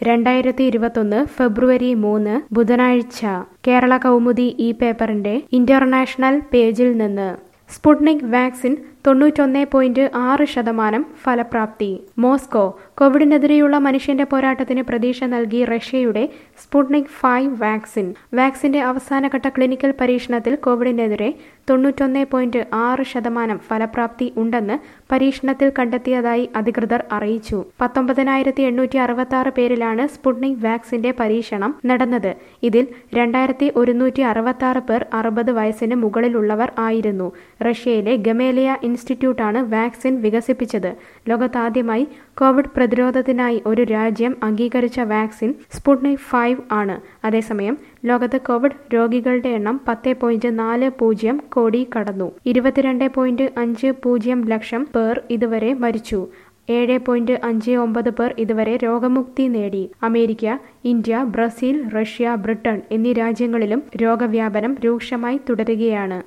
രണ്ടായിരത്തി ഇരുപത്തൊന്ന് ഫെബ്രുവരി മൂന്ന് ബുധനാഴ്ച കേരള കൗമുദി ഈ പേപ്പറിന്റെ ഇന്റർനാഷണൽ പേജിൽ നിന്ന് സ്പുട്നിക് വാക്സിൻ തൊണ്ണൂറ്റൊന്ന് പോയിന്റ് ആറ് ശതമാനം ഫലപ്രാപ്തി മോസ്കോ കോവിഡിനെതിരെയുള്ള മനുഷ്യന്റെ പോരാട്ടത്തിന് പ്രതീക്ഷ നൽകി റഷ്യയുടെ സ്പുട്നിക് ഫൈവ് വാക്സിൻ വാക്സിന്റെ അവസാനഘട്ട ക്ലിനിക്കൽ പരീക്ഷണത്തിൽ കോവിഡിനെതിരെ തൊണ്ണൂറ്റൊന്ന് പോയിന്റ് ആറ് ശതമാനം ഫലപ്രാപ്തി ഉണ്ടെന്ന് പരീക്ഷണത്തിൽ കണ്ടെത്തിയതായി അധികൃതർ അറിയിച്ചു പത്തൊമ്പതിനായിരത്തി എണ്ണൂറ്റി അറുപത്തി ആറ് പേരിലാണ് സ്പുട്നിക് വാക്സിന്റെ പരീക്ഷണം നടന്നത് ഇതിൽ രണ്ടായിരത്തി ഒരുന്നൂറ്റി അറുപത്തി ആറ് പേർ അറുപത് വയസ്സിന് മുകളിലുള്ളവർ ആയിരുന്നു റഷ്യയിലെ ഗമേലിയ ഇൻസ്റ്റിറ്റ്യൂട്ടാണ് വാക്സിൻ വികസിപ്പിച്ചത് ലോകത്താദ്യമായി കോവിഡ് പ്രതിരോധത്തിനായി ഒരു രാജ്യം അംഗീകരിച്ച വാക്സിൻ സ്പുട്നിക് ഫൈവ് ആണ് അതേസമയം ലോകത്ത് കോവിഡ് രോഗികളുടെ എണ്ണം പത്ത് പോയിന്റ് നാല് പൂജ്യം കോടി കടന്നു ഇരുപത്തിരണ്ട് പോയിന്റ് അഞ്ച് പൂജ്യം ലക്ഷം പേർ ഇതുവരെ മരിച്ചു ഏഴ് പോയിന്റ് അഞ്ച് ഒമ്പത് പേർ ഇതുവരെ രോഗമുക്തി നേടി America India Brazil Russia Britain എന്നീ രാജ്യങ്ങളിലും രോഗവ്യാപനം രൂക്ഷമായി തുടരുകയാണ്